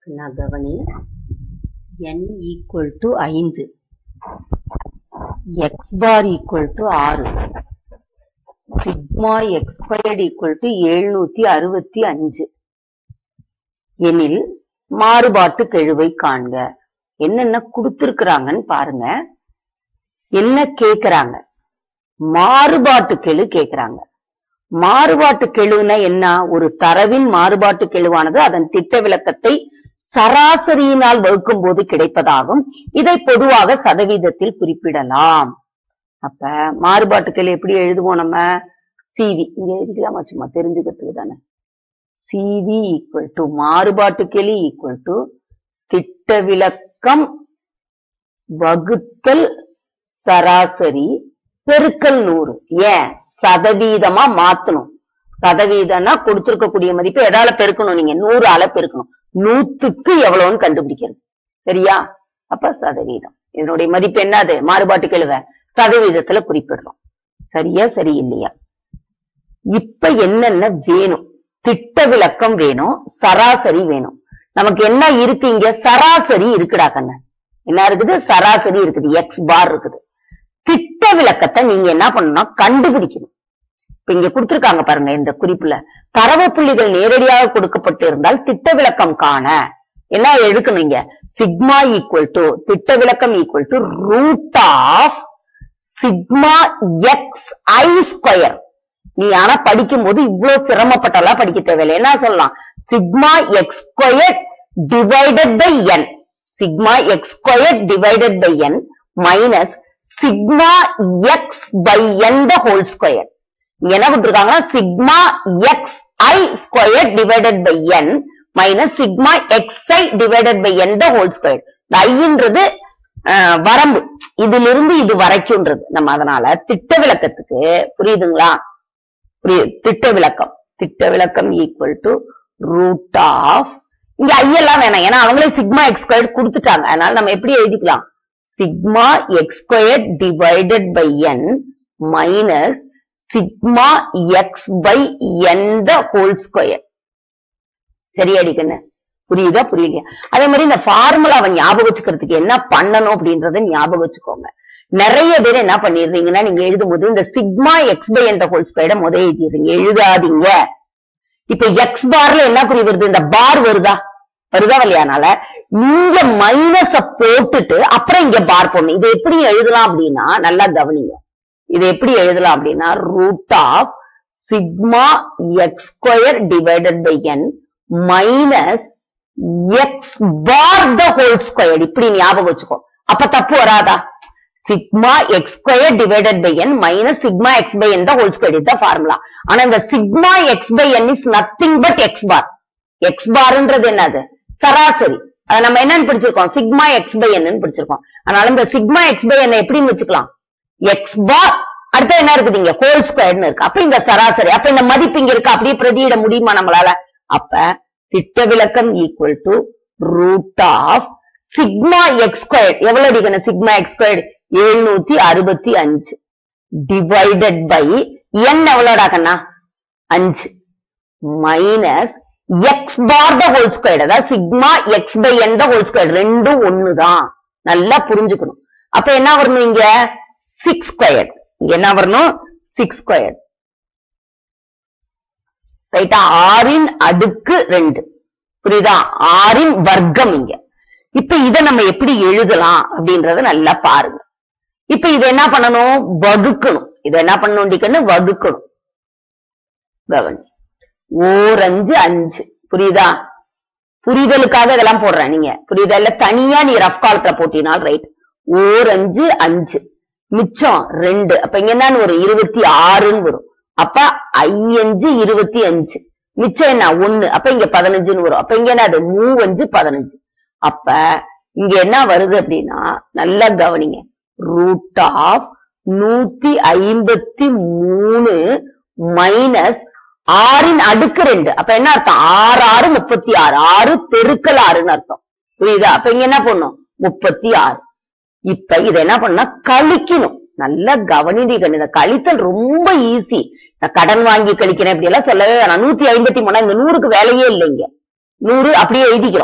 நான் கவனி n equal to ஐந்து எக்ஸ் பார் ஈக்குவல் டு ஆறு sigma x squared equal to எழுநூத்தி அறுபத்தி அஞ்சு எனில் மாறுபாட்டு கெழுவை காண்க என்னென்ன கொடுத்திருக்கிறாங்கன்னு பாருங்க என்ன கேக்குறாங்க மாறுபாட்டு கெழு கேக்குறாங்க மாறுபாட்டு கெழுனா என்ன ஒரு தரவின் மாறுபாட்டு கெழுவானது அதன் திட்ட விளக்கத்தை சராசரியினால் வகுக்கும் போது கிடைப்பதாகும் இதை பொதுவாக சதவீதத்தில் குறிப்பிடலாம் அப்ப மாறுபாட்டு கெழு எப்படி எழுதுவோம் நம்ம சிவி இங்க எழுதிக்கலாமா சும்மா தெரிஞ்சுக்கிறதுக்கு தானே சிவி ஈக்குவல் டு மாறுபாட்டு கெழு ஈக்குவல் டு திட்ட விளக்கம் வகுத்தல் சராசரி பெருக்கல் நூறு ஏன் சதவீதமா மாத்தணும் சதவீதம்னா கொடுத்திருக்கக்கூடிய மதிப்பு எதால பெருக்கணும் நீங்க நூறு ஆல பெருக்கணும் நூத்துக்கு எவ்வளவுன்னு கண்டுபிடிக்கிறது சரியா அப்ப சதவீதம் இதனுடைய மதிப்பு என்னது மாறுபாட்டு கெழுவ சதவீதத்துல குறிப்பிடுறோம் சரியா சரி இல்லையா இப்ப என்னென்ன வேணும் திட்ட விளக்கம் வேணும் சராசரி வேணும் நமக்கு என்ன இருக்கு இங்க சராசரி இருக்குடா கண்ண என்ன இருக்குது சராசரி இருக்குது எக்ஸ் பார் இருக்குது திட்ட விளக்கத்தை நீங்க என்ன பண்ணணும் கண்டுபிடிக்கணும் இப்ப இங்க கொடுத்திருக்காங்க பாருங்க இந்த குறிப்புல தரவு புள்ளிகள் நேரடியாக கொடுக்கப்பட்டு இருந்தால் திட்ட விளக்கம் காண என்ன எடுக்கணும் இங்க சிக்மா ஈக்குவல் டு திட்ட விளக்கம் equal to root of sigma x i square நீ ஆனா படிக்கும் போது இவ்வளவு சிரமப்பட்டெல்லாம் படிக்க தேவையில்லை என்ன சொல்லலாம் sigma x square divided by n sigma x square divided by n minus sigma x by n the whole square இங்க என்ன கொடுத்திருக்காங்கன்னா sigma x i square divided by n minus sigma x i divided by n the whole square இந்த ஐன்றது ஆஹ், வரம்பு இதுல இருந்து இது வரைக்கும்ன்றது நம்ம அதனால திட்ட விளக்கத்துக்கு புரியுதுங்களா புரியுது திட்ட விளக்கம் திட்ட விளக்கம் ஈக்குவல் டு ரூட் ஆஃப் இங்க ஐ எல்லாம் வேணாம் ஏன்னா அவங்களே சிக்மா எக்ஸ் ஸ்கொயர் கொடுத்துட்டாங்க அதனால நம்ம எப்படி எழுதிக்கலாம் sigma x square divided by n minus sigma x by n the whole square சரியாடி கண்ணு புரியுதா புரியலையா அதே மாதிரி இந்த ஃபார்முலாவை ஞாபகம் வச்சுக்கிறதுக்கு என்ன பண்ணணும் அப்படின்றத ஞாபகம் வச்சுக்கோங்க நிறைய பேர் என்ன பண்ணிடுறீங்கன்னா நீங்க எழுதும்போது இந்த சிக்மா எக்ஸ் பை என்ற ஹோல் ஸ்கொயரை முத எழுதிடுறீங்க எழுதாதீங்க இப்ப எக்ஸ் பார்ல என்ன குறி வருது இந்த பார் வருதா வருதா இல்லையானால இங்க மைனஸ போட்டுட்டு அப்புறம் இங்க பார் போடணும் இதை எப்படி எழுதலாம் அப்படின்னா நல்லா கவனிங்க இதை எப்படி எழுதலாம் அப்படின்னா root of sigma x square divided by n minus x bar the whole square இப்படி ஞாபகம் வச்சுக்கோ அப்ப தப்பு வராதா sigma x square divided by n minus sigma x by n the whole square இதுதான் ஃபார்முலா ஆனா இந்த sigma x by n is nothing but x bar x பார்ன்றது என்னது சராசரி அதை நம்ம என்னன்னு பிடிச்சிருக்கோம் சிக்மா எக்ஸ் பை என்னன்னு பிடிச்சிருக்கோம் அதனால இந்த சிக்மா எக்ஸ் பை என்ன எப்படின்னு வச்சுக்கலாம் எக்ஸ் பார் அடுத்து என்ன இருக்குது இங்க ஹோல் ஸ்கொயர்னு இருக்கு அப்ப இந்த சராசரி அப்ப இந்த மதிப்பு இங்க இருக்கு அப்படியே பிரதியிட முடியுமா நம்மளால அப்ப திட்ட விளக்கம் equal to root of sigma x square எவ்வளவு அடிக்கணும் சிக்மா எக்ஸ் ஸ்கொயர் எழுநூத்தி அறுபத்தி அஞ்சு டிவைடட் பை என் எவ்வளோடா கண்ணா அஞ்சு minus x bar the whole square அதாவது sigma x by n the whole square ரெண்டும் ஒண்ணுதான் நல்லா புரிஞ்சுக்கணும் அப்ப என்ன வரணும் இங்க சிக்ஸ் ஸ்கொயர் இங்க என்ன வரணும் சிக்ஸ் ஸ்கொயர் ரைட்டா ஆறின் அடுக்கு ரெண்டு புரியுதா ஆறின் வர்க்கம் இங்க இப்ப இத நம்ம எப்படி எழுதலாம் அப்படின்றத நல்லா பாருங்க இப்ப இத என்ன பண்ணணும் வகுக்கணும் இத என்ன பண்ணணும் வகுக்கணும் கவனி ஓர் அஞ்சு அஞ்சு புரியுதா புரிதலுக்காக இதெல்லாம் போடுறேன் நீங்க புரியுதா இல்ல தனியா நீ ரஃப் காலத்துல போட்டினால் ரைட் ஓர் அஞ்சு அஞ்சு மிச்சம் ரெண்டு அப்ப இங்க என்னன்னு வரும் இருபத்தி ஆறுன்னு வரும் அப்ப ஐயஞ்சு இருபத்தி அஞ்சு மிச்சம் என்ன ஒண்ணு அப்ப இங்க பதினஞ்சுன்னு வரும் அப்ப இங்க என்னது மூவஞ்சு பதினஞ்சு அப்ப இங்க என்ன வருது அப்படின்னா நல்லா கவனிங்க ரூட் ஆஃப் நூத்தி ஐம்பத்தி மூணு மைனஸ் ஆறின் அடுக்கு ரெண்டு அப்ப என்ன அர்த்தம் ஆறு ஆறு முப்பத்தி ஆறு ஆறு பெருக்கல் ஆறுன்னு அர்த்தம் புரியுதா அப்ப இங்க என்ன பண்ணும் முப்பத்தி ஆறு இப்ப இத என்ன பண்ணா கழிக்கணும் நல்லா கவனிடி கணித கழித்தல் ரொம்ப ஈஸி நான் கடன் வாங்கி கழிக்கிறேன் இப்படி எல்லாம் சொல்லவே வேணாம் நூத்தி ஐம்பத்தி மூணா இந்த நூறுக்கு வேலையே இல்லைங்க நூறு அப்படியே எழுதிக்கிறோம்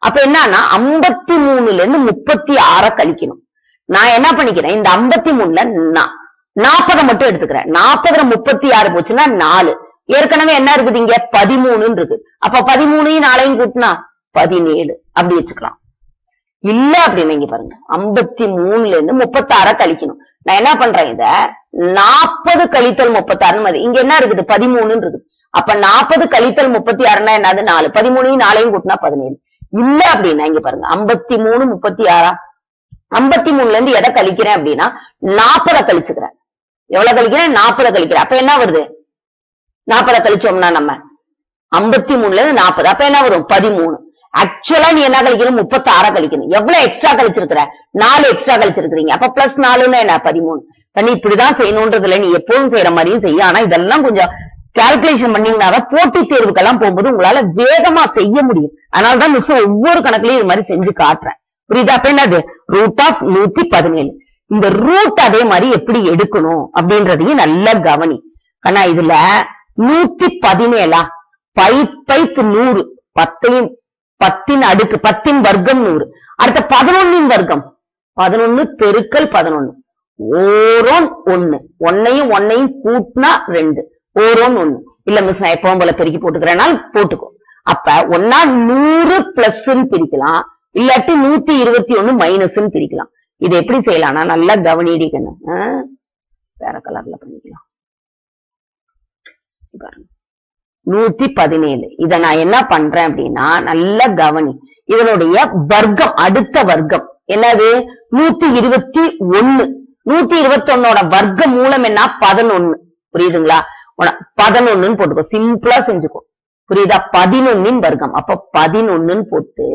அப்ப என்னன்னா ஐம்பத்தி மூணுல இருந்து முப்பத்தி ஆற கழிக்கணும் நான் என்ன பண்ணிக்கிறேன் இந்த ஐம்பத்தி மூணுல நாற்பதை மட்டும் எடுத்துக்கிறேன் நாற்பதுல முப்பத்தி ஆறு போச்சுன்னா நாலு ஏற்கனவே என்ன இருக்குது இங்க பதிமூணுன்னு இருக்கு அப்ப பதிமூணையும் நாளையும் கூட்டினா பதினேழு அப்படி வச்சுக்கலாம் இல்ல அப்படின்னு இங்க பாருங்க ஐம்பத்தி மூணுல இருந்து முப்பத்தாற கழிக்கணும் நான் என்ன பண்றேன் இத நாற்பது கழித்தல் முப்பத்தாறுன்னு மதி இங்க என்ன இருக்குது பதிமூணுன்னு இருக்குது அப்ப நாற்பது கழித்தல் முப்பத்தி ஆறுனா என்னது நாலு பதிமூணையும் நாளையும் கூட்டினா பதினேழு இல்ல அப்படின்னா இங்க பாருங்க ஐம்பத்தி மூணு முப்பத்தி ஆறா ஐம்பத்தி மூணுல இருந்து எதை கழிக்கிறேன் அப்படின்னா நாற்பதை கழிச்சுக்கிறேன் எவ்வளவு கழிக்கிறேன் நாற்பதை கழிக்கிறேன் அப்ப என்ன வருது நாற்பதை கழிச்சோம்னா நம்ம ஐம்பத்தி மூணுல இருந்து நாற்பது அப்ப என்ன வரும் பதிமூணு ஆக்சுவலா நீ என்ன கழிக்கணும் முப்பத்தி ஆறா கழிக்கணும் எவ்வளவு எக்ஸ்ட்ரா கழிச்சிருக்கிற நாலு எக்ஸ்ட்ரா கழிச்சிருக்கீங்க அப்ப பிளஸ் நாலுன்னா என்ன பதிமூணு நீ இப்படிதான் செய்யணும்ன்றதுல நீ எப்பவும் செய்யற மாதிரியும் செய்ய ஆனா இதெல்லாம் கொஞ்சம் கால்குலேஷன் பண்ணீங்கன்னாதான் போட்டித் தேர்வுக்கெல்லாம் போகும்போது உங்களால வேகமா செய்ய முடியும் அதனாலதான் மிஸ் ஒவ்வொரு கணக்குலயும் இது மாதிரி செஞ்சு காட்டுறேன் புரியுதா அப்ப என்னது ரூட் ஆஃப் நூத்தி பதினேழு இந்த ரூட் அதே மாதிரி எப்படி எடுக்கணும் அப்படின்றதையும் நல்லா கவனி கண்ணா இதுல நூத்தி பதினேழா பை பைத்து நூறு பத்தையும் பத்தின் அடுக்கு பத்தின் வர்க்கம் நூறு அடுத்த பதினொன்னின் வர்க்கம் பதினொன்னு பெருக்கல் பதினொன்னு ஓரோன் ஒண்ணு ஒன்னையும் ஒன்னையும் கூட்டினா ரெண்டு ஓரோன் ஒண்ணு இல்ல மிஸ் நான் எப்பவும் போல பெருக்கி போட்டுக்கிறேனால் போட்டுக்கோ அப்ப ஒன்னா நூறு பிளஸ் பிரிக்கலாம் இல்லாட்டி நூத்தி இருபத்தி ஒண்ணு மைனஸ் பிரிக்கலாம் இது எப்படி செய்யலாம்னா நல்லா கவனிடிக்கணும் வேற கலர்ல பண்ணிக்கலாம் பாருங்க நூத்தி பதினேழு இத நான் என்ன பண்றேன் அப்படின்னா நல்ல கவனி இதனுடைய வர்க்கம் அடுத்த வர்க்கம் என்னது நூத்தி இருபத்தி ஒண்ணு நூத்தி இருபத்தி ஒன்னோட வர்க்க மூலம் என்ன பதினொன்னு புரியுதுங்களா பதினொன்னுன்னு போட்டுக்கோ சிம்பிளா செஞ்சுக்கோ புரியுதா பதினொன்னின் வர்க்கம் அப்ப பதினொன்னுன்னு போட்டு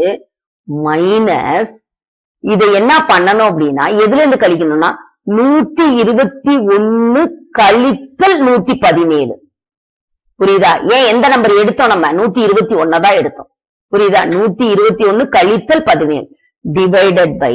மைனஸ் இதை என்ன பண்ணணும் அப்படின்னா எதுல இருந்து கழிக்கணும்னா நூத்தி இருபத்தி ஒண்ணு கழித்தல் நூத்தி பதினேழு புரியுதா ஏன் எந்த நம்பர் எடுத்தோம் நம்ம நூத்தி இருபத்தி ஒன்னதான் எடுத்தோம் புரியுதா நூத்தி இருபத்தி ஒண்ணு கழித்தல் பதினேழு டிவைடட் பை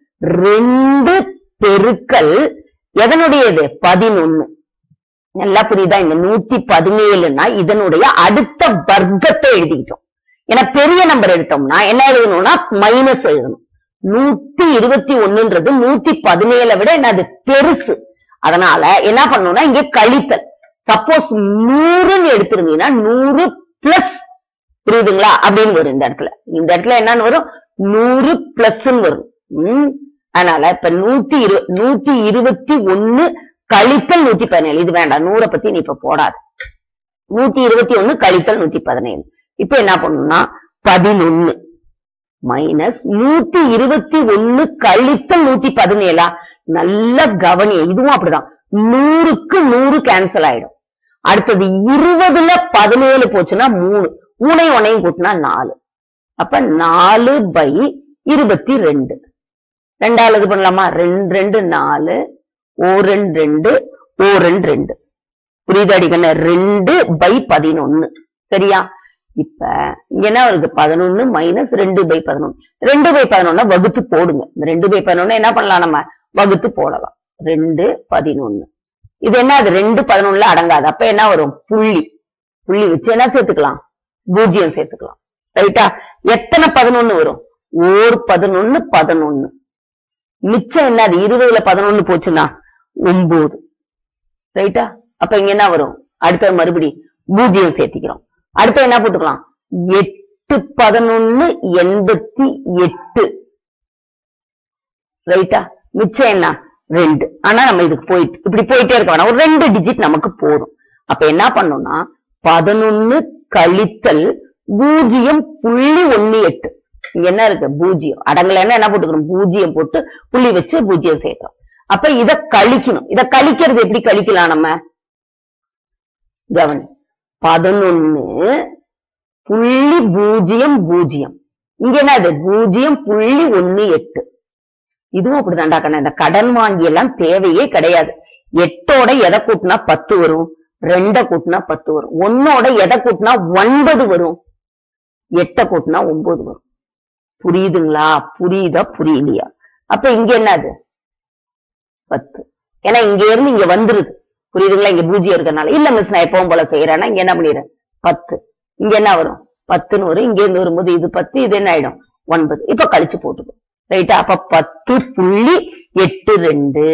ரெண்டு பெருக்கல் எதனுடையது பதினொன்னு நல்லா புரியுதா இந்த நூத்தி பதினேழுனா இதனுடைய அடுத்த வர்க்கத்தை எழுதிக்கிட்டோம் ஏன்னா பெரிய நம்பர் எடுத்தோம்னா என்ன எழுதணும்னா மைனஸ் எழுதணும் நூத்தி இருபத்தி ஒண்ணுன்றது நூத்தி பதினேழை விட என்னது பெருசு அதனால என்ன பண்ணணும்னா இங்க கழித்தல் சப்போஸ் நூறுன்னு எடுத்திருந்தீங்கன்னா நூறு பிளஸ் புரியுதுங்களா அப்படின்னு வரும் இந்த இடத்துல இந்த இடத்துல என்னன்னு வரும் நூறு பிளஸ் வரும் உம் அதனால இப்ப நூத்தி இரு நூத்தி இருபத்தி ஒண்ணு கழித்தல் நூத்தி பதினேழு இது வேண்டாம் நூறை பத்தி நீ இப்ப போடாது நூத்தி இருபத்தி ஒண்ணு கழித்தல் நூத்தி பதினேழு இப்ப என்ன பண்ணணும்னா பதினொன்னு மைனஸ் நூத்தி இருபத்தி ஒண்ணு கழித்தல் நூத்தி பதினேழா நல்ல கவனி இதுவும் அப்படிதான் நூறுக்கு நூறு கேன்சல் ஆயிடும் அடுத்தது இருபதுல பதினேழு போச்சுன்னா மூணு மூணையும் ஒன்னையும் கூட்டினா நாலு அப்ப நாலு பை இருபத்தி ரெண்டு ரெண்டாவது இது பண்ணலாமா ரெண்டு ரெண்டு நாலு ஓ ரெண்டு ரெண்டு ஓ ரெண்டு ரெண்டு புரியுதாடி கண்ணு ரெண்டு பை பதினொன்னு சரியா இப்ப இங்க என்ன வருது பதினொன்னு மைனஸ் ரெண்டு பை பதினொன்னு ரெண்டு பை பதினொன்னா வகுத்து போடுங்க இந்த ரெண்டு பை பதினொன்னு என்ன பண்ணலாம் நம்ம வகுத்து போடலாம் ரெண்டு பதினொன்னு இது என்ன அது ரெண்டு பதினொன்னுல அடங்காது அப்ப என்ன வரும் புள்ளி புள்ளி வச்சு என்ன சேர்த்துக்கலாம் பூஜ்ஜியம் சேர்த்துக்கலாம் ரைட்டா எத்தனை பதினொன்னு வரும் ஓர் பதினொன்னு பதினொன்னு மிச்சம் என்ன அது இருபதுல பதினொன்னு போச்சுன்னா ஒன்பது ரைட்டா அப்ப இங்க என்ன வரும் அடுத்த மறுபடி பூஜ்ஜியம் சேர்த்திக்கிறோம் அடுத்து என்ன போட்டுக்கலாம் எட்டு பதினொன்னு எண்பத்தி எட்டு ரைட்டா மிச்சம் என்ன ரெண்டு ஆனா நம்ம இதுக்கு போயிட்டு இப்படி போயிட்டே இருக்க வேணாம் ஒரு ரெண்டு டிஜிட் நமக்கு போதும் அப்ப என்ன பண்ணோம்னா பதினொன்னு கழித்தல் பூஜ்ஜியம் புள்ளி ஒண்ணு எட்டு இங்க என்ன இருக்கு பூஜ்ஜியம் அடங்கலைன்னா என்ன போட்டுக்கிறோம் பூஜ்ஜியம் போட்டு புள்ளி வச்சு பூஜ்ஜியம் சேர்க்கிறோம் அப்ப இத கழிக்கணும் இத கழிக்கிறது எப்படி கழிக்கலாம் நம்ம கவனி பதினொன்னு புள்ளி பூஜ்ஜியம் பூஜ்ஜியம் இங்க என்னது பூஜ்ஜியம் புள்ளி ஒண்ணு எட்டு இதுவும் அப்படிதான்டா கண்ணா இந்த கடன் வாங்கி எல்லாம் தேவையே கிடையாது எட்டோட எதை கூட்டினா பத்து வரும் ரெண்ட கூட்டினா பத்து வரும் ஒன்னோட எதை கூட்டினா ஒன்பது வரும் எட்ட கூட்டினா ஒன்பது வரும் புரியுதுங்களா புரியுதா புரியலையா அப்ப இங்க என்னது பத்து ஏன்னா இங்க இருந்து இங்க வந்துருது புரியுதுங்களா இங்க பூஜ்ஜியம் இருக்கறனால இல்ல மிஸ் நான் எப்பவும் போல செய்யறேன்னா இங்க என்ன பண்ணிடுறேன் பத்து இங்க என்ன வரும் பத்துன்னு வரும் இங்க இருந்து வரும்போது இது பத்து இது என்ன ஆயிடும் ஒன்பது இப்ப கழிச்சு போட்டுக்கோ ரைட்டா அப்ப பத்து புள்ளி எட்டு ரெண்டு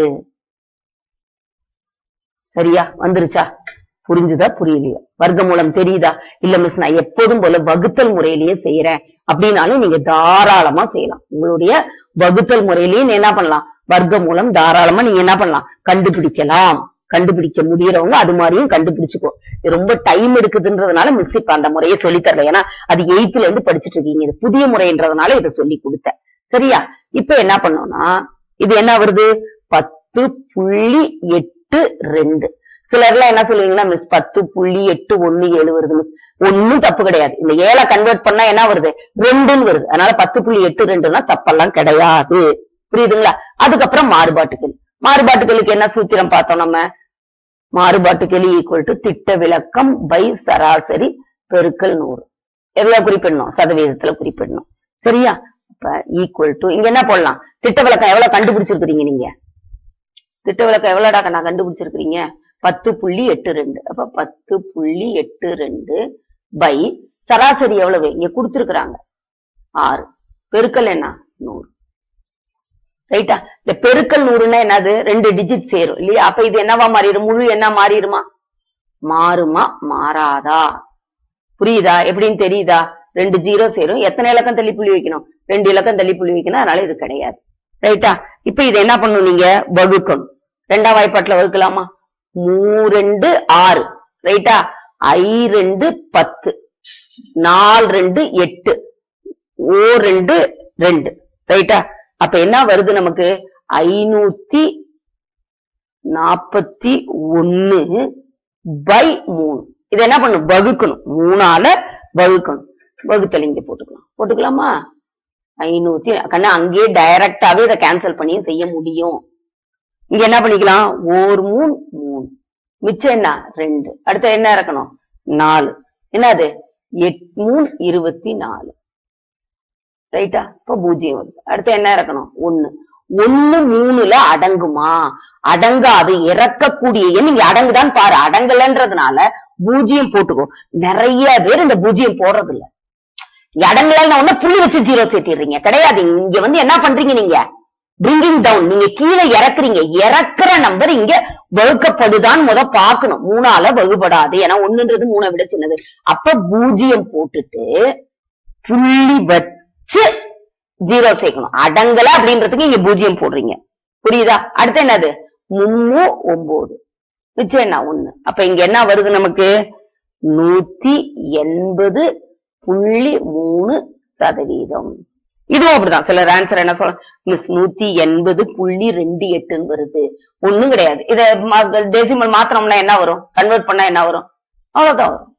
சரியா வந்துருச்சா புரிஞ்சுதா புரியலையா வர்க்கமூலம் தெரியுதா இல்ல மிஸ் நான் எப்போதும் போல வகுத்தல் முறையிலேயே செய்யறேன் அப்படின்னாலும் நீங்க தாராளமா செய்யலாம் உங்களுடைய வகுத்தல் முறையிலேயே நீ என்ன பண்ணலாம் வர்க்கமூலம் தாராளமா நீங்க என்ன பண்ணலாம் கண்டுபிடிக்கலாம் கண்டுபிடிக்க முடியறவங்க அது மாதிரியும் கண்டுபிடிச்சுக்கோ இது ரொம்ப டைம் எடுக்குதுன்றதுனால மிஸ் இப்ப அந்த முறையை சொல்லி தரல ஏன்னா அது எயித்துல இருந்து படிச்சுட்டு இருக்கீங்க இது புதிய முறைன்றதுனால இதை சொல்லி கொடுத்தேன் சரியா இப்ப என்ன பண்ணோம்னா இது என்ன வருது பத்து புள்ளி எட்டு ரெண்டு சிலர்லாம் என்ன சொல்லுவீங்கன்னா மிஸ் பத்து புள்ளி எட்டு ஒண்ணு ஏழு வருது மிஸ் ஒண்ணும் தப்பு கிடையாது இந்த ஏழை கன்வெர்ட் பண்ணா என்ன வருது ரெண்டுன்னு வருது அதனால பத்து புள்ளி எட்டு ரெண்டுன்னா தப்பெல்லாம் கிடையாது புரியுதுங்களா அதுக்கப்புறம் மாறுபாட்டுகள் மாறுபாட்டுகளுக்கு என்ன சூத்திரம் பார்த்தோம் நம்ம மாறுபாட்டுகள் ஈக்குவல் டு திட்ட விளக்கம் பை சராசரி பெருக்கல் நூறு எதுல குறிப்பிடணும் சதவீதத்துல குறிப்பிடணும் சரியா அப்ப ஈக்குவல் டு இங்க என்ன போடலாம் திட்ட விளக்கம் எவ்வளவு கண்டுபிடிச்சிருக்கிறீங்க நீங்க திட்ட விளக்கம் எவ்வளவுடா நான் கண்டுபிடிச்சிருக்கிறீங்க பத்து புள்ளி எட்டு ரெண்டு அப்ப பத்து புள்ளி எட்டு ரெண்டு பை சராசரி எவ்வளவு இங்க கொடுத்திருக்கிறாங்க ஆறு பெருக்கல் என்ன நூறு ரைட்டா இந்த பெருக்கல் நூறுன்னா என்னது ரெண்டு டிஜிட் சேரும் இல்லையா அப்ப இது என்னவா மாறிடும் முழு என்ன மாறிடுமா மாறுமா மாறாதா புரியுதா எப்படின்னு தெரியுதா ரெண்டு ஜீரோ சேரும் எத்தனை இலக்கம் தள்ளி புள்ளி வைக்கணும் ரெண்டு இலக்கம் தள்ளி புள்ளி வைக்கணும் அதனால இது கிடையாது ரைட்டா இப்ப இது என்ன பண்ணும் நீங்க வகுக்கணும் ரெண்டாம் வாய்ப்பாட்டுல வகுக்கலாமா மூ ரெண்டு ஆறு ரைட்டா ஐ ரெண்டு பத்து நாலு ரெண்டு எட்டு ஓ ரெண்டு ரெண்டு ரைட்டா அப்ப என்ன வருது நமக்கு ஐநூத்தி நாப்பத்தி ஒன்னு பை மூணு இது என்ன பண்ணும் வகுக்கணும் மூணால வகுக்கணும் வகுத்தல் இங்க போட்டுக்கலாம் போட்டுக்கலாமா ஐநூத்தி கண்ணா அங்கேயே டைரக்டாவே இதை கேன்சல் பண்ணியும் செய்ய முடியும் இங்க என்ன பண்ணிக்கலாம் ஒரு மூணு மூணு மிச்சம் என்ன ரெண்டு அடுத்து என்ன இறக்கணும் நாலு என்னது எட் மூணு இருபத்தி நாலு ரைட்டா இப்ப பூஜ்ஜியம் வருது அடுத்து என்ன இறக்கணும் ஒண்ணு ஒண்ணு மூணுல அடங்குமா அடங்காது இறக்கக்கூடிய எண் நீங்க அடங்குதான் பாரு அடங்கலன்றதுனால பூஜ்ஜியம் போட்டுக்கோ நிறைய பேர் இந்த பூஜ்ஜியம் போடுறது இல்ல அடங்கலன்னு உடனே புள்ளி வச்சு ஜீரோ சேர்த்திடுறீங்க கிடையாது இங்க வந்து என்ன பண்றீங்க நீங்க பிரிங்கிங் டவுன் நீங்க கீழே இறக்குறீங்க இறக்குற நம்பர் இங்க வகுக்கப்படுதான் முத பாக்கணும் மூணால வகுபடாது ஏன்னா ஒண்ணுன்றது மூணை விட சின்னது அப்ப பூஜ்ஜியம் போட்டுட்டு புள்ளி வச்சு ஜீரோ சேர்க்கணும் அடங்கல அப்படின்றதுக்கு இங்க பூஜ்ஜியம் போடுறீங்க புரியுதா அடுத்து என்னது மும்மு ஒன்பது மிச்சம் என்ன ஒண்ணு அப்ப இங்க என்ன வருது நமக்கு நூத்தி எண்பது புள்ளி மூணு சதவீதம் இதுவும் அப்படிதான் சிலர் ஆன்சர் என்ன சொல்ற மிஸ் நூத்தி எண்பது புள்ளி ரெண்டு எட்டுன்னு வருது ஒண்ணும் கிடையாது இத டெசிமல் மாத்தினோம்னா என்ன வரும் கன்வெர்ட் பண்ணா என்ன வரும் அவ்வளவுதான் வரும்